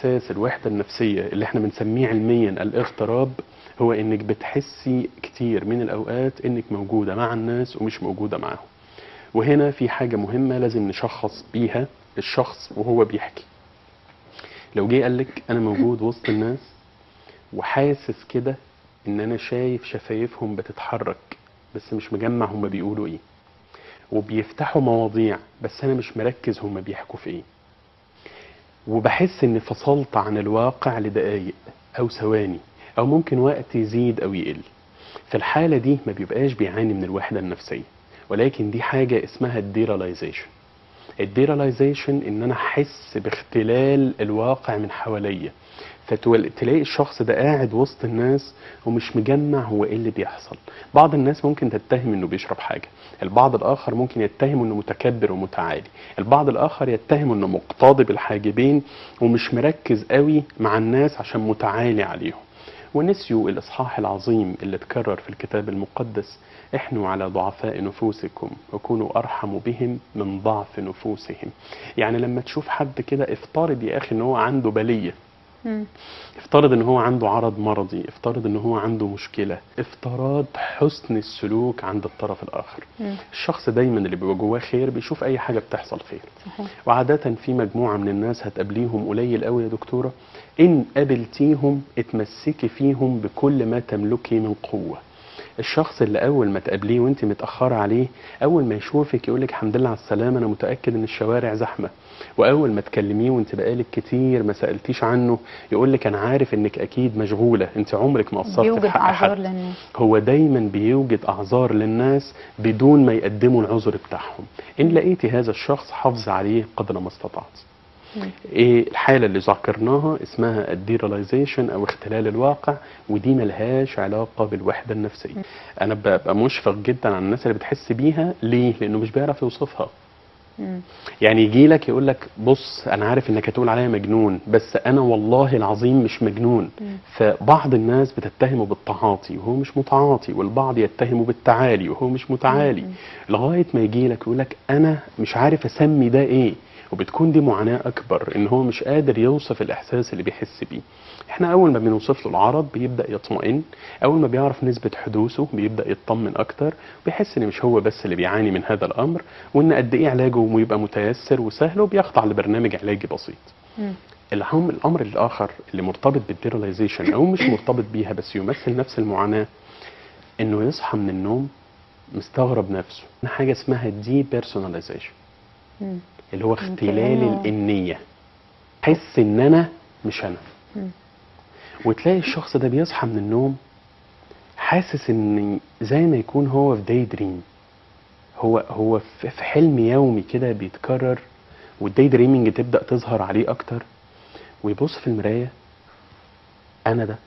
احساس الوحده النفسيه اللي احنا بنسميه علميا الاغتراب هو انك بتحسي كتير من الاوقات انك موجوده مع الناس ومش موجوده معاهم وهنا في حاجه مهمه لازم نشخص بيها الشخص وهو بيحكي لو جه قال لك انا موجود وسط الناس وحاسس كده ان انا شايف شفايفهم بتتحرك بس مش مجمع هم بيقولوا ايه وبيفتحوا مواضيع بس انا مش مركز هم بيحكوا في ايه وبحس اني فصلت عن الواقع لدقايق او ثواني او ممكن وقت يزيد او يقل في الحالة دي ما بيبقاش بيعاني من الوحدة النفسية ولكن دي حاجة اسمها الديراليزيشن الديراليزيشن ان انا احس باختلال الواقع من حواليا فتلاقي الشخص ده قاعد وسط الناس ومش مجمع هو ايه اللي بيحصل بعض الناس ممكن تتهم انه بيشرب حاجه البعض الاخر ممكن يتهم انه متكبر ومتعالي البعض الاخر يتهم انه مقتضب الحاجبين ومش مركز قوي مع الناس عشان متعالي عليهم ونسيوا الإصحاح العظيم اللي اتكرر في الكتاب المقدس احنوا على ضعفاء نفوسكم وكونوا أرحم بهم من ضعف نفوسهم يعني لما تشوف حد كده افترض يا أخي ان هو عنده بلية مم. افترض ان هو عنده عرض مرضي افترض ان هو عنده مشكلة افتراض حسن السلوك عند الطرف الآخر مم. الشخص دايما اللي بيبقى جواه خير بيشوف أي حاجة بتحصل خير صحيح وعادة في مجموعة من الناس هتقابليهم قليل قوي يا دكتورة إن قابلتيهم اتمسكي فيهم بكل ما تملكي من قوة الشخص اللي أول ما تقابليه وأنت متأخرة عليه أول ما يشوفك يقولك الحمد لله على السلامة أنا متأكد إن الشوارع زحمة وأول ما تكلميه وأنت بقالك كتير ما سألتيش عنه يقولك أنا عارف إنك أكيد مشغولة أنت عمرك ما قصرت بيوجد في حق اعذار حد للناس هو دايما بيوجد اعذار للناس بدون ما يقدموا العذر بتاعهم ان لقيتي هذا الشخص حافظ عليه قدر ما استطعت مم. ايه الحاله اللي ذكرناها اسمها الديراليزيشن او اختلال الواقع ودي ملهاش علاقه بالوحده النفسيه انا ببقى مشفق جدا على الناس اللي بتحس بيها ليه لانه مش بيعرف يوصفها مم. يعني يجي لك يقول لك بص انا عارف انك هتقول عليا مجنون بس انا والله العظيم مش مجنون مم. فبعض الناس بتتهمه بالتعاطي وهو مش متعاطي والبعض يتهمه بالتعالي وهو مش متعالي مم. لغايه ما يجي لك يقول لك انا مش عارف اسمي ده ايه وبتكون دي معاناه اكبر ان هو مش قادر يوصف الاحساس اللي بيحس بيه احنا اول ما بنوصف له العرض بيبدا يطمئن اول ما بيعرف نسبه حدوثه بيبدا يطمن اكتر بيحس ان مش هو بس اللي بيعاني من هذا الامر وان قد ايه علاجه يبقى متيسر وسهل وبيخضع لبرنامج علاجي بسيط مم. الهم الامر الاخر اللي مرتبط بالديراليزيشن او مش مرتبط بيها بس يمثل نفس المعاناه انه يصحى من النوم مستغرب نفسه حاجه اسمها دي بيرسوناليزيشن مم. اللي هو يمكن اختلال إنه- الانيه حس ان انا مش انا مم. وتلاقي الشخص ده بيصحى من النوم حاسس ان زي ما يكون هو في داي دريم هو هو في في حلم يومي كده بيتكرر والداي دريمينج تبدا تظهر عليه اكتر ويبص في المرايه انا ده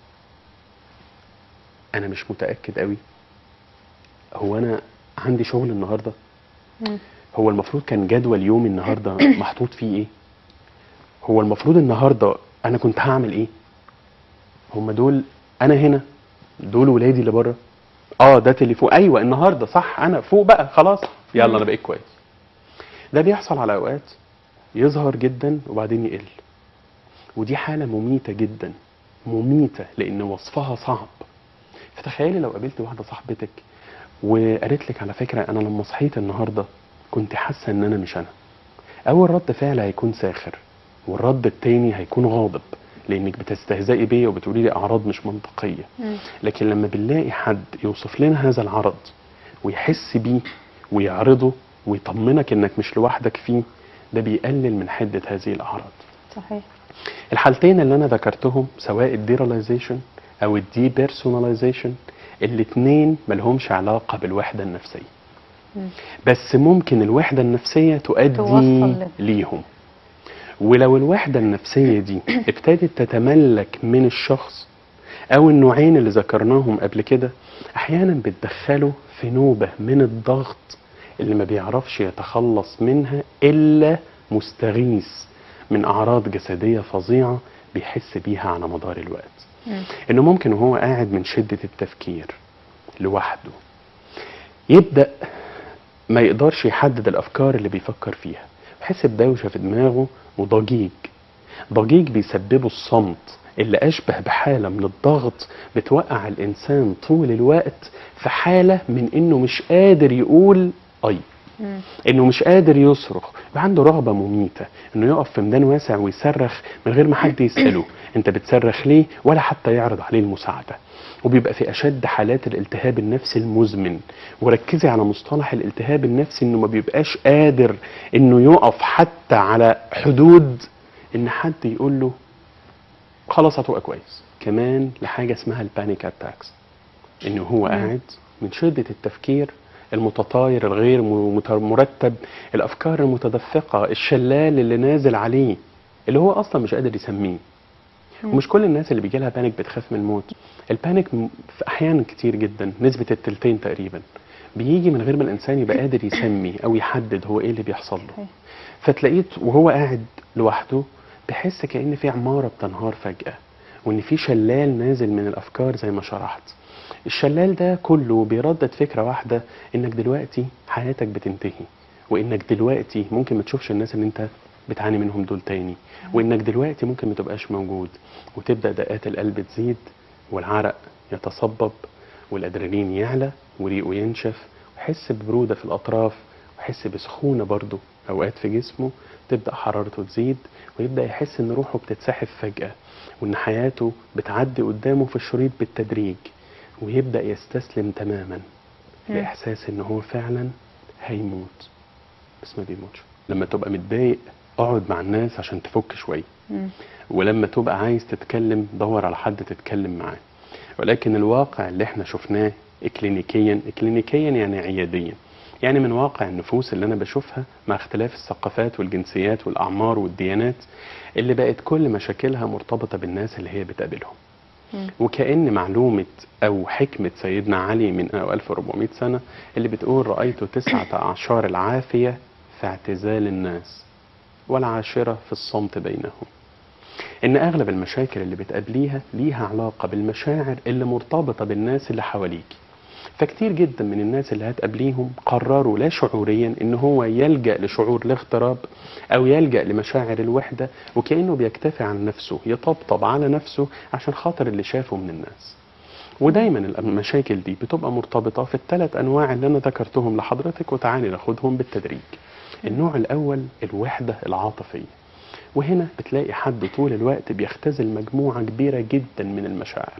انا مش متاكد قوي هو انا عندي شغل النهارده مم. هو المفروض كان جدول يومي النهارده محطوط فيه ايه هو المفروض النهارده انا كنت هعمل ايه هم دول انا هنا دول ولادي اللي بره اه ده تليفون ايوه النهارده صح انا فوق بقى خلاص يلا انا بقيت كويس ده بيحصل على اوقات يظهر جدا وبعدين يقل ودي حاله مميته جدا مميته لان وصفها صعب فتخيلي لو قابلت واحده صاحبتك وقالت لك على فكره انا لما صحيت النهارده كنت حاسه ان انا مش انا اول رد فعل هيكون ساخر والرد التاني هيكون غاضب لانك بتستهزئي بيا وبتقولي لي اعراض مش منطقيه مم. لكن لما بنلاقي حد يوصف لنا هذا العرض ويحس بيه ويعرضه ويطمنك انك مش لوحدك فيه ده بيقلل من حده هذه الاعراض صحيح الحالتين اللي انا ذكرتهم سواء الديراليزيشن او الدي بيرسوناليزيشن الاثنين ملهمش علاقه بالوحده النفسيه مم. بس ممكن الوحده النفسيه تؤدي توصل ل- ليهم ولو الوحده النفسيه دي ابتدت تتملك من الشخص او النوعين اللي ذكرناهم قبل كده احيانا بتدخله في نوبه من الضغط اللي ما بيعرفش يتخلص منها الا مستغيث من اعراض جسديه فظيعه بيحس بيها على مدار الوقت مم. انه ممكن وهو قاعد من شده التفكير لوحده يبدا ما يقدرش يحدد الافكار اللي بيفكر فيها بيحس بدوشه في دماغه وضجيج ضجيج بيسببه الصمت اللي أشبه بحالة من الضغط بتوقع الإنسان طول الوقت في حالة من إنه مش قادر يقول أي مم. انه مش قادر يصرخ يبقى عنده رغبه مميته انه يقف في ميدان واسع ويصرخ من غير ما حد يساله انت بتصرخ ليه ولا حتى يعرض عليه المساعده وبيبقى في اشد حالات الالتهاب النفسي المزمن وركزي على مصطلح الالتهاب النفسي انه ما بيبقاش قادر انه يقف حتى على حدود ان حد يقول له خلاص هتبقى كويس كمان لحاجه اسمها البانيك اتاكس انه هو مم. قاعد من شده التفكير المتطاير الغير م- مت- مرتب الافكار المتدفقه الشلال اللي نازل عليه اللي هو اصلا مش قادر يسميه مم. ومش كل الناس اللي بيجي لها بانيك بتخاف من الموت البانيك م- في احيان كتير جدا نسبه التلتين تقريبا بيجي من غير ما الانسان يبقى قادر يسمي او يحدد هو ايه اللي بيحصل له صحيح. فتلاقيت وهو قاعد لوحده بيحس كأن في عمارة بتنهار فجأة وإن في شلال نازل من الأفكار زي ما شرحت الشلال ده كله بيردد فكرة واحدة إنك دلوقتي حياتك بتنتهي وإنك دلوقتي ممكن ما تشوفش الناس اللي أنت بتعاني منهم دول تاني وإنك دلوقتي ممكن ما تبقاش موجود وتبدأ دقات القلب تزيد والعرق يتصبب والأدرينالين يعلى وريقه ينشف ويحس ببرودة في الأطراف ويحس بسخونة برضه أوقات في جسمه تبدأ حرارته تزيد ويبدأ يحس إن روحه بتتسحب فجأة وإن حياته بتعدي قدامه في الشريط بالتدريج ويبدأ يستسلم تماما مم. لإحساس إن هو فعلا هيموت بس ما بيموتش لما تبقى متضايق اقعد مع الناس عشان تفك شوية مم. ولما تبقى عايز تتكلم دور على حد تتكلم معاه ولكن الواقع اللي احنا شفناه اكلينيكيا اكلينيكيا يعني عياديا يعني من واقع النفوس اللي انا بشوفها مع اختلاف الثقافات والجنسيات والاعمار والديانات اللي بقت كل مشاكلها مرتبطه بالناس اللي هي بتقابلهم مم. وكأن معلومة أو حكمة سيدنا علي من 1400 سنة اللي بتقول رأيت تسعة أعشار العافية في اعتزال الناس والعاشرة في الصمت بينهم إن أغلب المشاكل اللي بتقابليها ليها علاقة بالمشاعر اللي مرتبطة بالناس اللي حواليك فكتير جدا من الناس اللي هتقابليهم قرروا لا شعوريا ان هو يلجأ لشعور الاغتراب او يلجأ لمشاعر الوحدة وكأنه بيكتفي عن نفسه يطبطب على نفسه عشان خاطر اللي شافه من الناس ودايما المشاكل دي بتبقى مرتبطة في الثلاث انواع اللي انا ذكرتهم لحضرتك وتعالي ناخدهم بالتدريج النوع الاول الوحدة العاطفية وهنا بتلاقي حد طول الوقت بيختزل مجموعة كبيرة جدا من المشاعر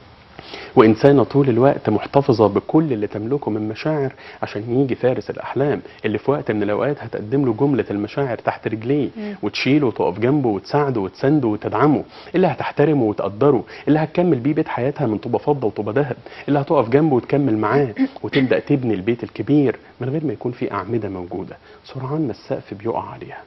وإنسانة طول الوقت محتفظة بكل اللي تملكه من مشاعر عشان يجي فارس الأحلام اللي في وقت من الأوقات هتقدم له جملة المشاعر تحت رجليه مم. وتشيله وتقف جنبه وتساعده وتسنده وتدعمه اللي هتحترمه وتقدره اللي هتكمل بيه بيت حياتها من طوبة فضة وطوبة ذهب اللي هتقف جنبه وتكمل معاه وتبدأ تبني البيت الكبير من غير ما يكون في أعمدة موجودة سرعان ما السقف بيقع عليها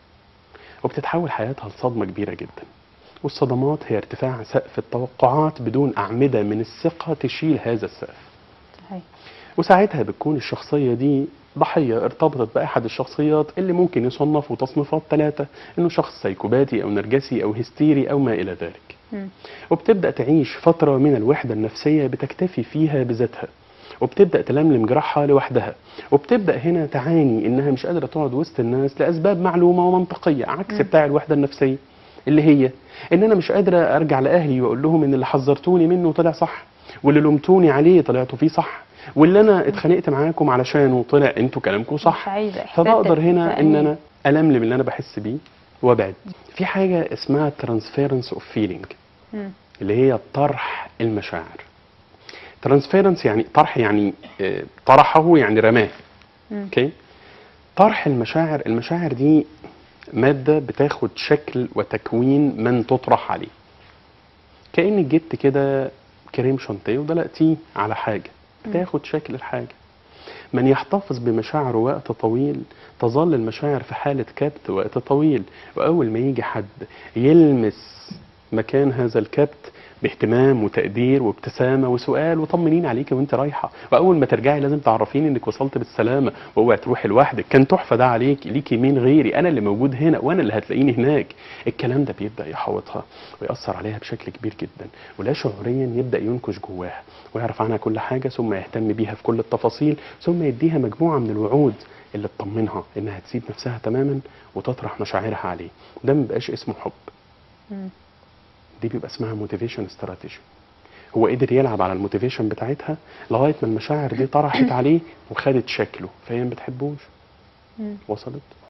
وبتتحول حياتها لصدمة كبيرة جدا والصدمات هي ارتفاع سقف التوقعات بدون أعمدة من الثقة تشيل هذا السقف صحيح وساعتها بتكون الشخصية دي ضحية ارتبطت بأحد الشخصيات اللي ممكن يصنفوا تصنيفات ثلاثة إنه شخص سيكوباتي أو نرجسي أو هستيري أو ما إلى ذلك مم. وبتبدأ تعيش فترة من الوحدة النفسية بتكتفي فيها بذاتها وبتبدأ تلملم جراحها لوحدها وبتبدأ هنا تعاني إنها مش قادرة تقعد وسط الناس لأسباب معلومة ومنطقية عكس مم. بتاع الوحدة النفسية اللي هي إن أنا مش قادرة أرجع لأهلي وأقول لهم إن اللي حذرتوني منه طلع صح واللي لومتوني عليه طلعتوا فيه صح واللي أنا اتخانقت معاكم علشانه طلع أنتوا كلامكم صح مش عايزة إحساس فبقدر هنا ان التأنيب. انا الملم اللي انا بحس بيه وابعد في حاجه اسمها ترانسفيرنس اوف فيلينج مم. اللي هي طرح المشاعر ترانسفيرنس يعني طرح يعني آه، طرحه يعني رماه مم. اوكي طرح المشاعر المشاعر دي ماده بتاخد شكل وتكوين من تطرح عليه كانك جبت كده كريم شانتيه ودلقتيه على حاجه بتاخد شكل الحاجه من يحتفظ بمشاعره وقت طويل تظل المشاعر في حالة كبت وقت طويل وأول ما يجي حد يلمس مكان هذا الكبت باهتمام وتقدير وابتسامه وسؤال وطمنين عليكي وانت رايحه واول ما ترجعي لازم تعرفيني انك وصلت بالسلامه واوعي تروحي لوحدك كان تحفه ده عليك ليكي مين غيري انا اللي موجود هنا وانا اللي هتلاقيني هناك الكلام ده بيبدا يحوطها ويأثر عليها بشكل كبير جدا ولا شعوريا يبدا ينكش جواها ويعرف عنها كل حاجه ثم يهتم بيها في كل التفاصيل ثم يديها مجموعه من الوعود اللي تطمنها انها تسيب نفسها تماما وتطرح مشاعرها عليه ده ما بيبقاش اسمه حب مم. دي بيبقى اسمها موتيفيشن استراتيجي هو قدر يلعب على الموتيفيشن بتاعتها لغايه ما المشاعر دي طرحت عليه وخدت شكله فهي ما بتحبوش مم. وصلت